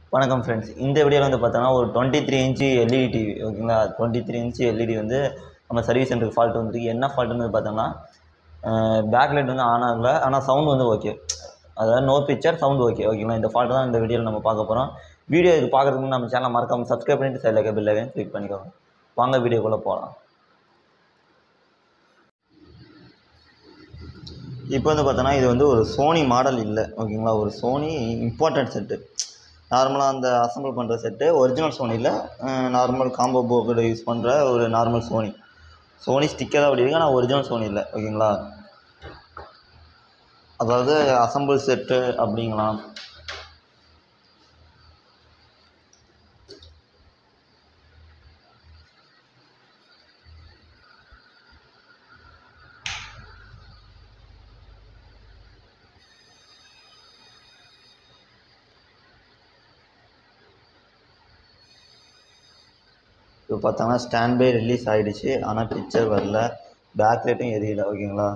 வணக்கம் ஃப்ரெண்ட்ஸ் இந்த வீடியோவில் வந்து பார்த்தோன்னா ஒரு twenty three inch LED TV ஓகேங்களா டுவெண்ட்டி த்ரீ இன்ச்சு எல்இடி வந்து நம்ம சர்வீஸ் சென்டருக்கு ஃபால்ட் வந்துருக்கு என்ன ஃபால்ட்டுன்னு பார்த்தோம்னா பேக் லைட் வந்து ஆன் ஆகல ஆனால் சவுண்ட் வந்து ஓகே அதாவது நோ பிக்சர் சவுண்ட் ஓகே ஓகேங்களா இந்த ஃபால்ட் தான் இந்த வீடியோவில் நம்ம பார்க்க போகிறோம் வீடியோ இது பார்க்குறதுக்கு நம்ம சேனலை மறக்காமல் சப்ஸ்கிரைப் பண்ணிட்டு சைடில் இருக்க பில்லை கிளிக் பண்ணிக்கோங்க வாங்க வீடியோக்குள்ளே போகலாம் இப்போ வந்து பார்த்தோன்னா இது வந்து ஒரு சோனி மாடல் இல்லை ஓகேங்களா ஒரு சோனி இம்பார்ட்டன்ட் செட்டு நார்மலாக அந்த அசம்பிள் பண்ணுற செட்டு ஒரிஜினல் சோனியில் நார்மல் காம்போ போர்டு யூஸ் பண்ணுற ஒரு நார்மல் சோனி சோனி ஸ்டிக்கர் அப்படி இருக்கு ஆனால் ஒரிஜினல் சோனி இல்லை ஓகேங்களா அதாவது அசம்பிள் செட்டு அப்படிங்களாம் இப்போ பார்த்தோன்னா ஸ்டாண்ட் பை ரிலீஸ் ஆகிடுச்சு ஆனால் பிக்சர் வரல பேக் லைட்டும் எரியல ஓகேங்களா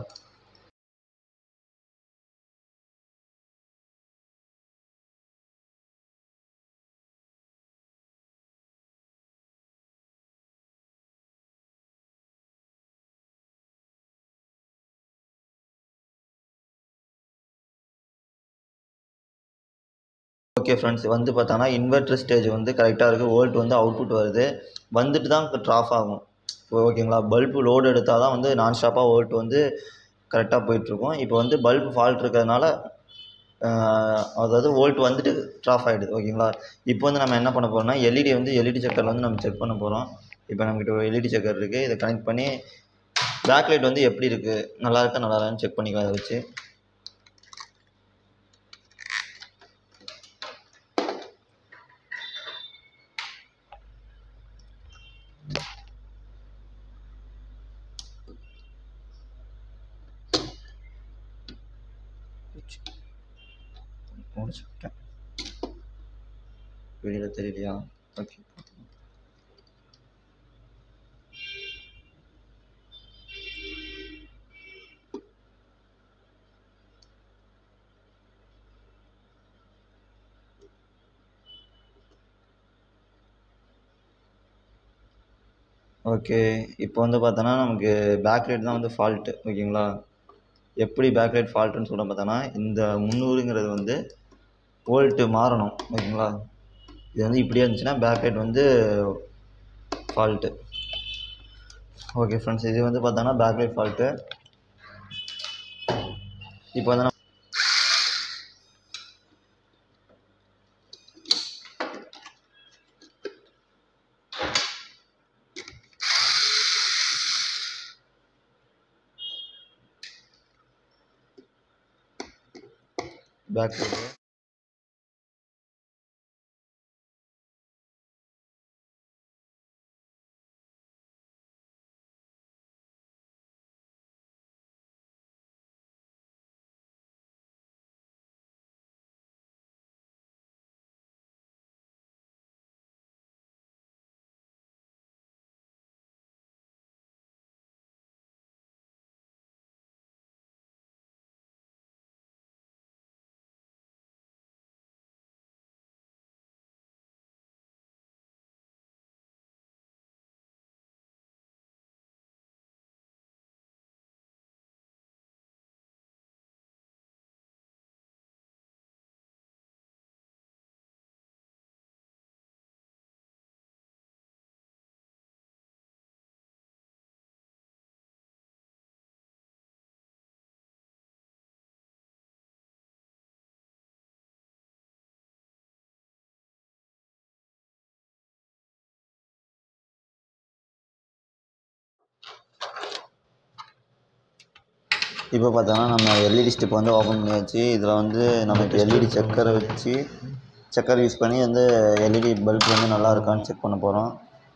ஓகே ஃப்ரெண்ட்ஸ் வந்து பார்த்தோன்னா இன்வெர்டர் ஸ்டேஜ் வந்து கரெக்டாக இருக்குது வோல்ட் வந்து அவுட்புட் வருது வந்துட்டு தான் ட்ராஃப் ஆகும் இப்போ ஓகேங்களா பல்பு லோடு எடுத்தால் தான் வந்து நான் ஸ்டாப்பாக வோல்ட் வந்து கரெக்டாக போயிட்டுருக்கும் இப்போ வந்து பல்பு ஃபால்ட் இருக்கிறதுனால ஆஹ், அதாவது வோல்ட் வந்துட்டு ட்ராஃப் ஆகிடுது ஓகேங்களா இப்போ வந்து நம்ம என்ன பண்ண போகிறோம்னா எல்இடி வந்து எல்இடி செக்கரில் வந்து நம்ம செக் பண்ண போகிறோம் இப்போ நம்மக்கிட்ட ஒரு எல்இடி செக்கர் இருக்குது இதை கனெக்ட் பண்ணி பேக் லைட் வந்து எப்படி இருக்குது நல்லா இருக்கா நல்லா இல்லைன்னு செக் பண்ணிக்கலாம் அதை வச்சு முடிச்சுட்டேன் வெளியில் தெரியலையா ஓகே ஓகே இப்போ வந்து பார்த்தோன்னா நமக்கு பேக் லைட் தான் வந்து ஃபால்ட்டு ஓகேங்களா எப்படி பேக் லைட் ஃபால்ட்டுன்னு சொல்ல பார்த்தோன்னா இந்த முந்நூறுங்கிறது வந்து வோல்ட்டு மாறணும் ஓகேங்களா இது வந்து இப்படியே இருந்துச்சுன்னா பேக் லைட் வந்து ஃபால்ட்டு ஓகே ஃப்ரெண்ட்ஸ் இது வந்து பார்த்தோன்னா பேக் லைட் ஃபால்ட்டு இப்போ வந்து நம்ம பேக் லைட்டு இப்போ பார்த்தோன்னா நம்ம எல்இடி ஸ்டிப் வந்து ஓப்பன் பண்ணியாச்சு இதில் வந்து நமக்கு எல்இடி செக்கரை வச்சு செக்கர் யூஸ் பண்ணி வந்து எல்இடி பல்ப் வந்து நல்லா இருக்கான்னு செக் பண்ண போகிறோம்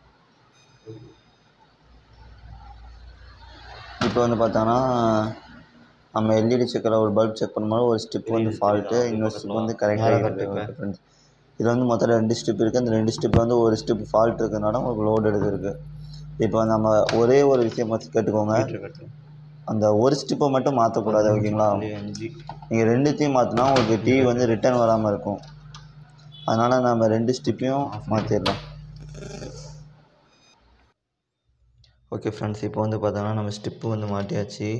இப்போ வந்து பார்த்தோன்னா நம்ம எல்இடி செக்கரில் ஒரு பல்ப் செக் பண்ணும்போது ஒரு ஸ்டிப் வந்து ஃபால்ட்டு இன்னொரு ஸ்டிப் வந்து கரெக்டாக ஃப்ரெண்ட்ஸ் இதில் வந்து மொத்தம் ரெண்டு ஸ்டிப் இருக்குது அந்த ரெண்டு ஸ்டிப்பில் வந்து ஒரு ஸ்டிப் ஃபால்ட் இருக்கிறதுனால உங்களுக்கு லோடு எடுத்துருக்கு இப்போ நம்ம ஒரே ஒரு விஷயம் மட்டும் கேட்டுக்கோங்க அந்த ஒரு ஸ்டிப்பை மட்டும் மாற்றக்கூடாது ஓகேங்களா நீங்கள் ரெண்டுத்தையும் மாற்றினா உங்களுக்கு டிவி வந்து ரிட்டர்ன் வராமல் இருக்கும் அதனால் நம்ம ரெண்டு ஸ்டிப்பையும் மாற்றிடலாம் ஓகே ஃப்ரெண்ட்ஸ் இப்போ வந்து பார்த்தோன்னா நம்ம ஸ்டிப்பு வந்து மாட்டியாச்சு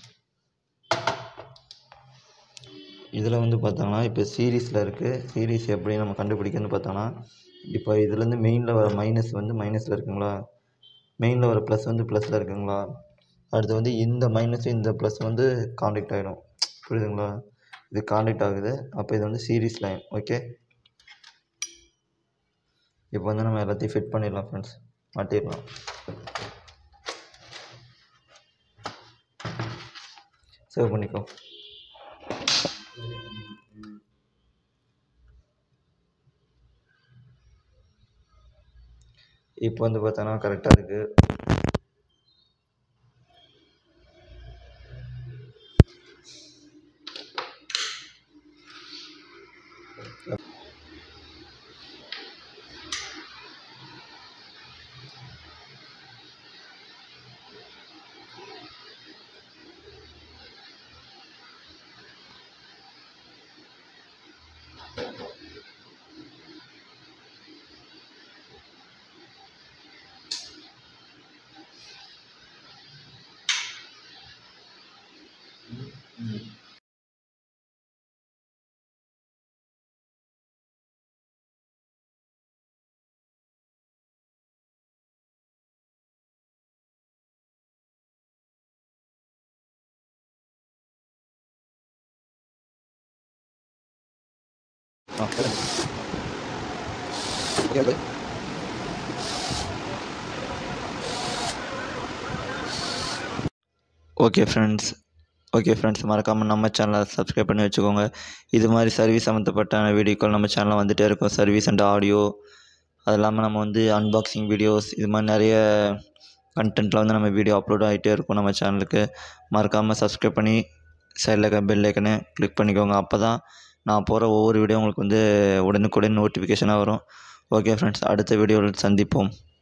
இதில் வந்து பார்த்தோம்னா இப்போ சீரீஸில் இருக்குது சீரீஸ் எப்படி நம்ம கண்டுபிடிக்கணும்னு பார்த்தோன்னா இப்போ இதுலேருந்து மெயினில் வர மைனஸ் வந்து மைனஸில் இருக்குங்களா மெயினில் வர ப்ளஸ் வந்து ப்ளஸில் இருக்குங்களா அடுத்து வந்து இந்த மைனஸ் இந்த ப்ளஸ் வந்து காண்டாக்ட் ஆகிடும் புரியுதுங்களா இது காண்டாக்ட் ஆகுது அப்போ இது வந்து சீரீஸ் லைன் ஓகே இப்போ வந்து நம்ம எல்லாத்தையும் ஃபிட் பண்ணிடலாம் ஃப்ரெண்ட்ஸ் மாட்டிடலாம் சேவ் பண்ணிக்கோ இப்போ வந்து பார்த்தோன்னா கரெக்டாக இருக்குது ஆ சொல்லுங்க okay okay okay friends okay friends மறக்காமல் நம்ம சேனலை சப்ஸ்கிரைப் பண்ணி வச்சுக்கோங்க இது மாதிரி சர்வீஸ் சம்மந்தப்பட்ட வீடியோக்கள் நம்ம சேனலில் வந்துகிட்டே இருக்கும் சர்வீஸ் அண்ட் ஆடியோ அது இல்லாமல் நம்ம வந்து அன்பாக்சிங் வீடியோஸ் இது மாதிரி நிறைய கண்டென்ட்டில் வந்து நம்ம வீடியோ அப்லோட் ஆகிட்டே இருக்கும் நம்ம சேனலுக்கு மறக்காமல் சப்ஸ்கிரைப் பண்ணி சைடில் இருக்க பெல் ஐக்கனை கிளிக் பண்ணிக்கோங்க அப்போ தான் நான் போகிற ஒவ்வொரு வீடியோ உங்களுக்கு வந்து உடனுக்குடன் நோட்டிஃபிகேஷனாக வரும் ஓகே ஃப்ரெண்ட்ஸ் அடுத்த வீடியோவில் சந்திப்போம்